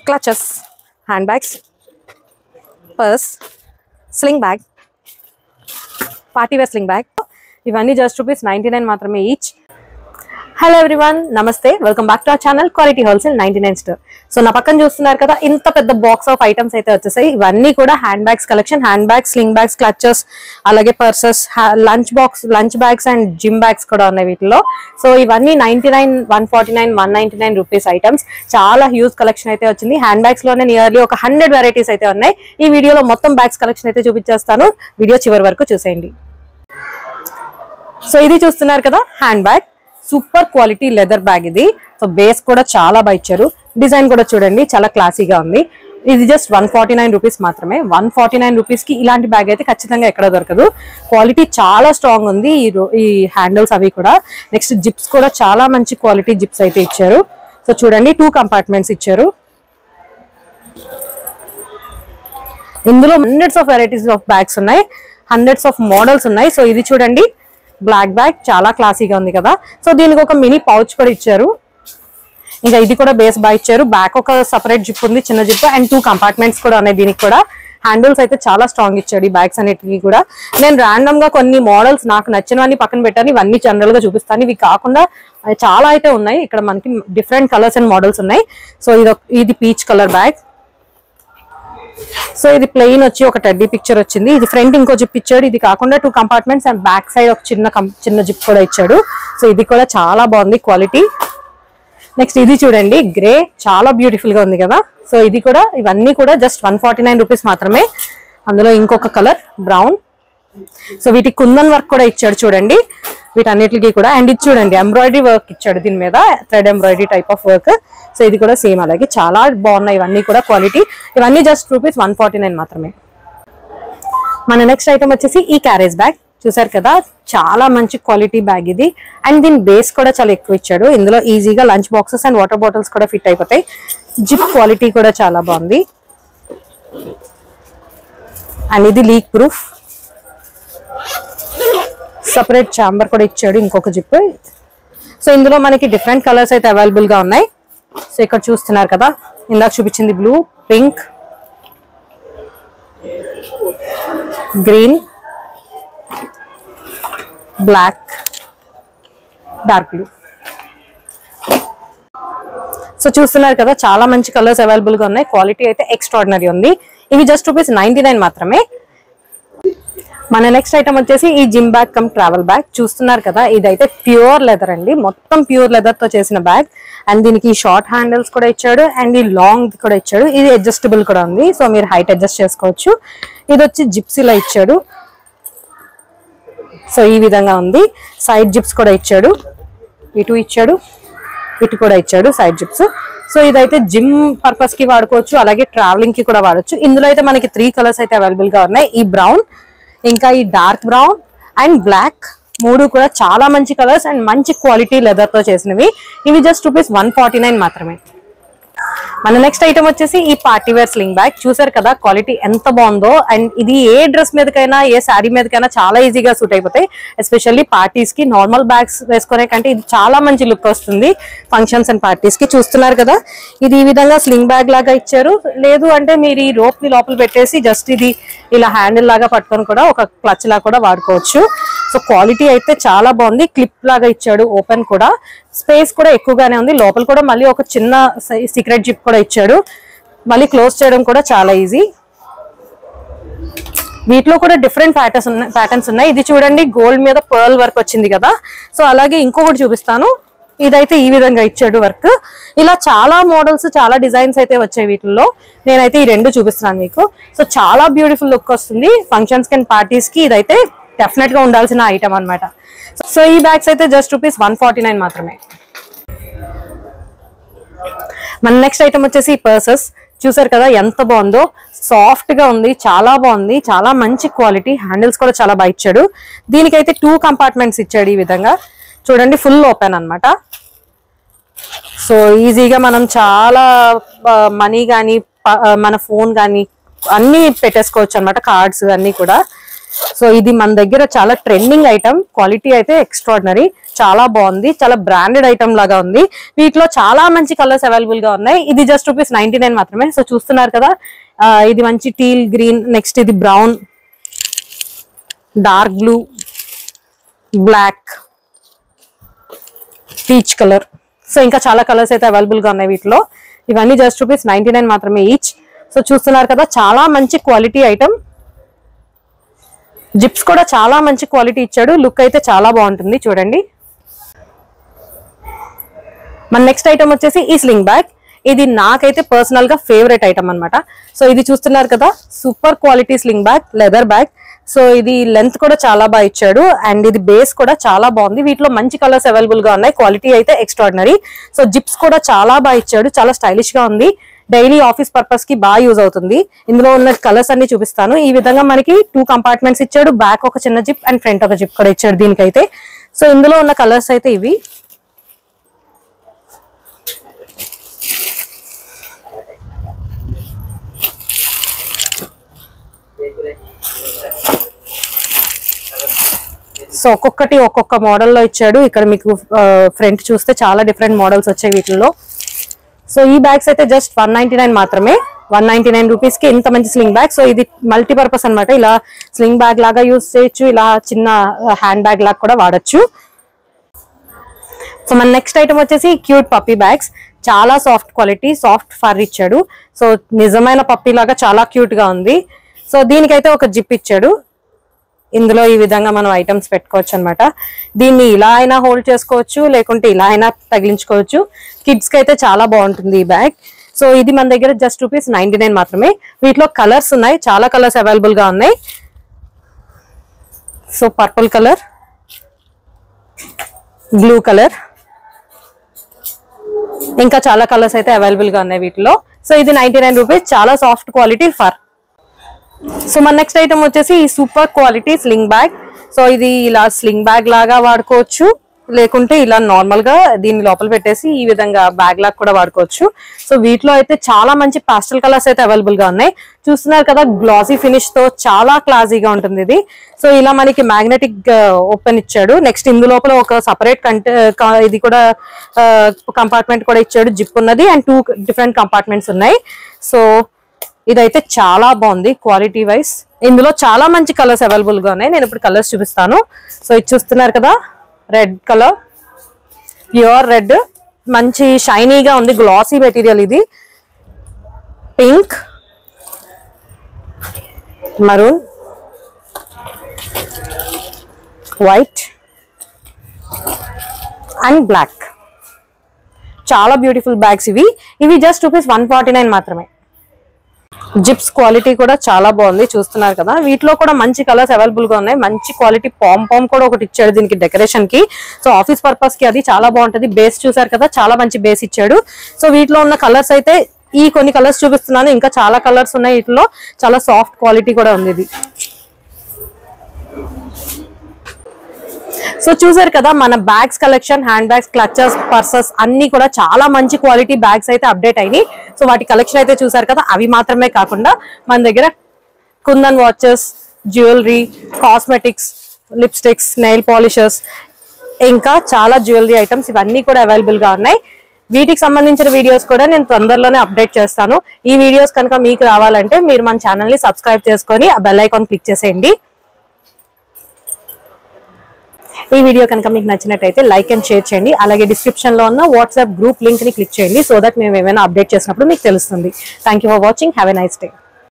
clutches, handbags, purse, sling bag, party wear sling bag ఇవన్నీ just rupees ninety nine మాత్రమే each hello everyone నమస్తే welcome back to our channel quality wholesale ninety nine store so నా పక్కన చూస్తున్నారు కదా ఇంత పెద్ద బాక్స్ ఆఫ్ ఐటమ్స్ అయితే వచ్చేసాయి ఇవన్నీ కూడా hand bags collection hand bags sling bags clutches అలాగే purses lunch box lunch bags and gym bags కూడా ఉన్నాయి వీటిలో సో ఇవన్నీ ninety nine one forty nine one ninety nine rupees items చాలా హ్యూజ్ కలెక్షన్ అయితే వచ్చింది హ్యాండ్ బ్యాగ్స్ లోనే nearly ఒక హండ్రెడ్ వెరైటీస్ అయితే ఉన్నాయి ఈ వీడియోలో మొత్తం బ్యాగ్స్ కలెక్షన్ అయితే చూపించేస్తాను వీడియో చివరి వరకు చూసేయండి సో ఇది చూస్తున్నారు కదా hand bag super quality leather bag ఇది సో బేస్ కూడా చాలా బాగా ఇచ్చారు డిజైన్ కూడా చూడండి చాలా క్లాసీగా ఉంది ఇది just one forty nine rupees మాత్రమే వన్ ఫార్టీ నైన్ రూపీస్ కి ఇలాంటి బ్యాగ్ అయితే ఖచ్చితంగా ఎక్కడ దొరకదు క్వాలిటీ చాలా స్ట్రాంగ్ ఉంది ఈ రో- ఈ హ్యాండిల్స్ అవి కూడా నెక్స్ట్ జిప్స్ కూడా చాలా మంచి క్వాలిటీ జిప్స్ అయితే ఇచ్చారు సో చూడండి టూ కంపార్ట్మెంట్స్ ఇచ్చారు ఇందులో hundreds of varieties of bags ఉన్నాయి హండ్రెడ్స్ ఆఫ్ మోడల్స్ ఉన్నాయి సో ఇది చూడండి బ్లాక్ బ్యాగ్ చాలా క్లాసీగా ఉంది కదా సో దీనికి ఒక మినీ పౌచ్ కూడా ఇచ్చారు ఇంకా ఇది కూడా బేస్ బాగా ఇచ్చారు బ్యాక్ ఒక సపరేట్ జిప్ ఉంది చిన్న జిప్ అండ్ టూ కంపార్ట్మెంట్స్ కూడా ఉన్నాయి దీనికి కూడా హ్యాండిల్స్ అయితే చాలా స్ట్రాంగ్ ఇచ్చాడు ఈ బ్యాగ్స్ అన్నిటికీ కూడా నేను ర్యాండమ్ గా కొన్ని మోడల్స్ నాకు నచ్చినవన్నీ పక్కన పెట్టాను ఇవన్నీ జనరల్ గా చూపిస్తాను ఇవి కాకుండా ఆ, చాలా అయితే ఉన్నాయి ఇక్కడ మనకి డిఫరెంట్ కలర్స్ అండ్ మోడల్స్ ఉన్నాయి సో ఇది ఒక- ఇది పీచ్ కలర్ బ్యాగ్ సో ఇది ప్లెయిన్ వచ్చి ఒక టెడ్డీ పిక్చర్ వచ్చింది ఇది ఫ్రంట్ ఇంకో జిప్ ఇచ్చాడు ఇది కాకుండా two compartments and back side ఒక చిన్న కం- చిన్న జిప్ కూడా ఇచ్చాడు సో ఇది కూడా చాలా బాగుంది క్వాలిటీ నెక్స్ట్ ఇది చూడండి గ్రే చాలా బ్యూటిఫుల్ గా ఉంది కదా సో ఇది కూడా ఇవన్నీ కూడా just one forty nine rupees మాత్రమే అందులో ఇంకొక కలర్ బ్రౌన్ సో వీటికి కుందన్ వర్క్ కూడా ఇచ్చాడు చూడండి వీటన్నిటికి కూడా అండ్ ఇది చూడండి ఎంబ్రాయిడరీ వర్క్ ఇచ్చాడు దీని మీద thread embroidery type of work so ఇది కూడా సేమ్ అలాగే చాలా బాగున్నాయి ఇవన్నీ కూడా క్వాలిటీ ఇవన్నీ just rupees one forty nine మాత్రమే మన నెక్స్ట్ ఐటమ్ వచ్చేసి ఈ క్యారేజ్ బ్యాగ్ చూసారు కదా చాలా మంచి క్వాలిటీ బ్యాగ్ ఇది అండ్ దీని బేస్ కూడా చాలా ఎక్కువ ఇచ్చాడు ఇందులో ఈజీగా lunch boxes and water bottles కూడా ఫిట్ అయిపోతాయి జిప్ క్వాలిటీ కూడా చాలా బాగుంది అండ్ ఇది లీక్ ప్రూఫ్ సపరేట్ చాంబర్ కూడా ఇచ్చాడు ఇంకొక జిప్ సో ఇందులో మనకి డిఫరెంట్ కలర్స్ అయితే అవైలబుల్ గా ఉన్నాయి సో ఇక్కడ చూస్తున్నారు కదా ఇందాక చూపించింది blue pink green black dark blue so చూస్తున్నారు కదా చాలా మంచి కలర్స్ అవైలబుల్ గా ఉన్నాయి క్వాలిటీ అయితే ఎక్స్ట్రాడినరీ ఉంది ఇవి జస్ట్ రూపీస్ నైన్టీ నైన్ మాత్రమే మన నెక్స్ట్ ఐటమ్ వచ్చేసి ఈ gym bag cum travel bag చూస్తున్నారు కదా ఇదైతే ప్యూర్ లెదర్ అండి మొత్తం ప్యూర్ లెదర్ తో చేసిన బ్యాగ్ అండ్ దీనికి షార్ట్ హ్యాండిల్స్ కూడా ఇచ్చాడు అండ్ ఈ లాంగ్ కూడా ఇచ్చాడు ఇది అడ్జస్టబుల్ కూడా ఉంది సో మీరు హైట్ అడ్జస్ట్ చేసుకోవచ్చు ఇది వచ్చి జిప్సీలా ఇచ్చాడు సో ఈ విధంగా ఉంది సైడ్ జిప్స్ కూడా ఇచ్చాడు ఇటు ఇచ్చాడు ఇటు కూడా ఇచ్చాడు సైడ్ జిప్స్ సో ఇదైతే జిమ్ పర్పస్ కి వాడుకోవచ్చు అలాగే ట్రావెలింగ్ కి కూడా వాడొచ్చు ఇందులో అయితే మనకి త్రీ కలర్స్ అయితే అవైలబుల్ గా ఉన్నాయి ఈ బ్రౌన్ ఇంకా ఈ డార్క్ బ్రౌన్ అండ్ బ్లాక్ మూడు కూడా చాలా మంచి కలర్స్ అండ్ మంచి క్వాలిటీ లెదర్ తో చేసినవి ఇవి just rupees one forty nine మాత్రమే మన నెక్స్ట్ ఐటమ్ వచ్చేసి ఈ పార్టీ వేర్ స్లింగ్ బ్యాగ్ చూసారు కదా క్వాలిటీ ఎంత బాగుందో అండ్ ఇది ఏ డ్రెస్ మీదకైనా ఏ శారీ మీదకైనా చాలా ఈజీగా సూట్ అయిపోతాయి ఎస్పెషల్లీ పార్టీస్ కి నార్మల్ బ్యాగ్స్ వేసుకునే కంటే ఇది చాలా మంచి లుక్ వస్తుంది ఫంక్షన్స్ అండ్ పార్టీస్ కి చూస్తున్నారు కదా ఇది ఈ విధంగా స్లింగ్ బ్యాగ్ లాగా ఇచ్చారు లేదు అంటే మీరు ఈ రోప్ ని లోపల పెట్టేసి జస్ట్ ఇది ఇలా హ్యాండిల్ లాగా పట్టుకొని కూడా ఒక క్లచ్ లాగా కూడా వాడుకోవచ్చు సో క్వాలిటీ అయితే చాలా బాగుంది క్లిప్ లాగా ఇచ్చాడు ఓపెన్ కూడా స్పేస్ కూడా ఎక్కువగానే ఉంది లోపల కూడా మళ్ళీ ఒక చిన్న సీక్రెట్ జిప్ కూడా ఇచ్చాడు మళ్ళీ క్లోజ్ చేయడం కూడా చాలా ఈజీ వీటిలో కూడా డిఫరెంట్ ప్యాటర్న్స్ ఉన్నాయి ప్యాటర్న్స్ ఉన్నాయి ఇది చూడండి గోల్డ్ మీద పర్ల్ వర్క్ వచ్చింది కదా సో అలాగే ఇంకొకటి చూపిస్తాను ఇదైతే ఈ విధంగా ఇచ్చాడు వర్క్ ఇలా చాలా మోడల్స్ చాలా డిజైన్స్ అయితే వచ్చాయి వీటిల్లో నేనైతే ఈ రెండు చూపిస్తున్నాను మీకు సో చాలా బ్యూటిఫుల్ లుక్ వస్తుంది ఫంక్షన్స్ కి అండ్ పార్టీస్ కి ఇదైతే డెఫినెట్ గా ఉండాల్సిన ఐటమ్ అన్నమాట సో ఈ బ్యాగ్స్ అయితే just rupees one forty nine మాత్రమే మన నెక్స్ట్ ఐటమ్ వచ్చేసి పర్సెస్ చూసారు కదా ఎంత బాగుందో సాఫ్ట్ గా ఉంది చాలా బాగుంది చాలా మంచి క్వాలిటీ హ్యాండిల్స్ కూడా చాలా బాగా ఇచ్చాడు దీనికైతే టూ కంపార్ట్మెంట్స్ ఇచ్చాడు ఈ విధంగా చూడండి ఫుల్ ఓపెన్ అన్నమాట సో ఈజీగా మనం చాలా మనీ కానీ మన ఫోన్ కానీ అన్ని పెట్టేసుకోవచ్చు అన్నమాట కార్డ్స్ అన్ని కూడా సో ఇది మన దగ్గర చాలా ట్రెండింగ్ ఐటమ్ క్వాలిటీ అయితే ఎక్స్ట్రాడినరీ చాలా బాగుంది చాలా బ్రాండెడ్ ఐటమ్ లాగా ఉంది వీటిలో చాలా మంచి కలర్స్ అవైలబుల్ గా ఉన్నాయి ఇది జస్ట్ రూపీస్ నైన్టీ నైన్ మాత్రమే సో చూస్తున్నారు కదా ఆ, ఇది మంచి టీల్ గ్రీన్ నెక్స్ట్ ఇది brown dark blue black peach colour so ఇంకా చాలా కలర్స్ అయితే అవైలబుల్ గా ఉన్నాయి వీటిలో ఇవన్నీ జస్ట్ రూపీస్ నైన్టీ నైన్ మాత్రమే ఈచ్ సో చూస్తున్నారు కదా చాలా మంచి క్వాలిటీ ఐటమ్ జిప్స్ కూడా చాలా మంచి క్వాలిటీ ఇచ్చాడు లుక్ అయితే చాలా బాగుంటుంది చూడండి మన నెక్స్ట్ ఐటమ్ వచ్చేసి ఈ స్లింగ్ బ్యాగ్ ఇది నాకైతే పర్సనల్ గా ఫేవరెట్ ఐటమ్ అన్నమాట సో ఇది చూస్తున్నారు కదా super quality sling bag leather bag so ఇది లెంత్ కూడా చాలా బాగా ఇచ్చాడు అండ్ ఇది బేస్ కూడా చాలా బాగుంది వీటిలో మంచి కలర్స్ అవైలబుల్ గా ఉన్నాయి క్వాలిటీ అయితే ఎక్స్ట్రాడినరీ సో జిప్స్ కూడా చాలా బాగా ఇచ్చాడు చాలా స్టైలిష్ గా ఉంది డైలీ ఆఫీస్ పర్పస్ కి బాగా యూజ్ అవుతుంది ఇందులో ఉన్న కలర్స్ అన్ని చూపిస్తాను ఈ విధంగా మనకి టూ కంపార్ట్మెంట్స్ ఇచ్చాడు బ్యాక్ ఒక చిన్న జిప్ అండ్ ఫ్రంట్ ఒక జిప్ కూడా ఇచ్చాడు దీనికైతే సో ఇందులో ఉన్న కలర్స్ అయితే ఇవి సో ఒక్కొక్కటి ఒక్కొక్క model లో ఇచ్చాడు ఇక్కడ మీకు ఫ్రంట్ చూస్తే చాలా డిఫరెంట్ మోడల్స్ వచ్చాయి వీటిలో సో ఈ బ్యాగ్స్ అయితే జస్ట్ వన్ నైన్టీ నైన్ మాత్రమే వన్ నైన్టీ నైన్ రూపీస్ కి ఇంత మంచి స్లింగ్ బ్యాగ్ సో ఇది మల్టీపర్పస్ అన్నమాట ఇలా స్లింగ్ బ్యాగ్ లాగా యూస్ చేయొచ్చు ఇలా చిన్న హ్యాండ్ బ్యాగ్ లాగా కూడా వాడచ్చు సో మన నెక్స్ట్ ఐటమ్ వచ్చేసి క్యూట్ పప్పీ బ్యాగ్స్ చాలా సాఫ్ట్ క్వాలిటీ సాఫ్ట్ ఫర్ ఇచ్చాడు సో నిజమైన పప్పీ లాగా చాలా క్యూట్ గా ఉంది సో దీనికైతే ఒక జిప్ ఇచ్చాడు ఇందులో ఈ విధంగా మనం ఐటమ్స్ పెట్టుకోవచ్చు అనమాట దీన్ని ఇలా అయినా హోల్డ్ చేసుకోవచ్చు లేకుంటే ఇలా అయినా తగిలించుకోవచ్చు కిడ్స్ కి అయితే చాలా బాగుంటుంది ఈ బ్యాగ్ సో ఇది మన దగ్గర జస్ట్ రూపీస్ నైన్టీ నైన్ మాత్రమే వీటిలో కలర్స్ ఉన్నాయి చాలా కలర్స్ అవైలబుల్ గా ఉన్నాయి so purple colour blue colour ఇంకా చాలా కలర్స్ అయితే అవైలబుల్ గా ఉన్నాయి వీటిలో సో ఇది నైన్టీ నైన్ రూపీస్ చాలా సాఫ్ట్ క్వాలిటీ ఫర్ సో మన నెక్స్ట్ ఐటమ్ వచ్చేసి ఈ super quality sling bag so ఇది ఇలా స్లింగ్ బ్యాగ్ లాగా వాడుకోవచ్చు లేకుంటే ఇలా నార్మల్ గా దీన్ని లోపల పెట్టేసి ఈ విధంగా బ్యాగ్ లాగా కూడా వాడుకోవచ్చు సో వీటిలో అయితే చాలా మంచి పాస్టల్ కలర్స్ అయితే అవైలబుల్ గా ఉన్నాయి చూస్తున్నారు కదా గ్లాసీ ఫినిష్ తో చాలా క్లాసీగా ఉంటుంది ఇది సో ఇలా మనకి మ్యాగ్నెటిక్ ఓపెన్ ఇచ్చాడు నెక్స్ట్ ఇందు లోపల ఒక సపరేట్ కంట క- ఇది కూడా కంపార్ట్మెంట్ కూడా ఇచ్చాడు జిప్ ఉన్నది అండ్ టూ డిఫరెంట్ కంపార్ట్మెంట్స్ ఉన్నాయి సో ఇదైతే చాలా బాగుంది క్వాలిటీ వైస్ ఇందులో చాలా మంచి కలర్స్ అవైలబుల్ గా ఉన్నాయి నేను ఇప్పుడు కలర్స్ చూపిస్తాను సో ఇది చూస్తున్నారు కదా రెడ్ కలర్ ప్యూర్ రెడ్ మంచి షైనీగా ఉంది గ్లాసీ మెటీరియల్ ఇది pink maroon white and black చాలా బ్యూటిఫుల్ బ్యాగ్స్ ఇవి ఇవి just rupees one forty nine మాత్రమే జిప్స్ క్వాలిటీ కూడా చాలా బాగుంది చూస్తున్నారు కదా వీటిలో కూడా మంచి కలర్స్ అవైలబుల్ గా ఉన్నాయి మంచి క్వాలిటీ పామ్ పామ్ కూడా ఒకటి ఇచ్చాడు దీనికి డెకరేషన్ కి సో ఆఫీస్ పర్పస్ కి అది చాలా బాగుంటది బేస్ చూసారు కదా చాలా మంచి బేస్ ఇచ్చాడు సో వీటిలో ఉన్న కలర్స్ అయితే ఈ కొన్ని కలర్స్ చూపిస్తున్నాను ఇంకా చాలా కలర్స్ ఉన్నాయి వీటిలో చాలా సాఫ్ట్ క్వాలిటీ కూడా ఉంది ఇది సో చూసారు కదా మన bags collection hand bags clutchers purses అన్ని కూడా చాలా మంచి క్వాలిటీ బ్యాగ్స్ అయితే అప్డేట్ అయినాయి సో వాటి కలెక్షన్ అయితే చూసారు కదా అవి మాత్రమే కాకుండా మన దగ్గర kundan watches jewellery cosmetics lipsticks nail polishers ఇంకా చాలా జ్యువెలరీ ఐటమ్స్ ఇవన్నీ కూడా అవైలబుల్ గా ఉన్నాయి వీటికి సంబంధించిన వీడియోస్ కూడా నేను తొందరలోనే అప్డేట్ చేస్తాను ఈ వీడియోస్ కనుక మీకు రావాలంటే మీరు మన ఛానల్ ని సబ్స్క్రైబ్ చేసుకొని ఆ బెల్ ఐకాన్ క్లిక్ చేసేయండి ఈ వీడియో కనుక మీకు నచ్చినట్టయితే లైక్ అండ్ షేర్ చేయండి అలాగే డిస్క్రిప్షన్ లో ఉన్న వాట్సాప్ గ్రూప్ లింక్ ని క్లిక్ చేయండి సో దట్ మేము ఏమైనా అప్డేట్ చేసినప్పుడు మీకు తెలుస్తుంది thank you for watching have a nice day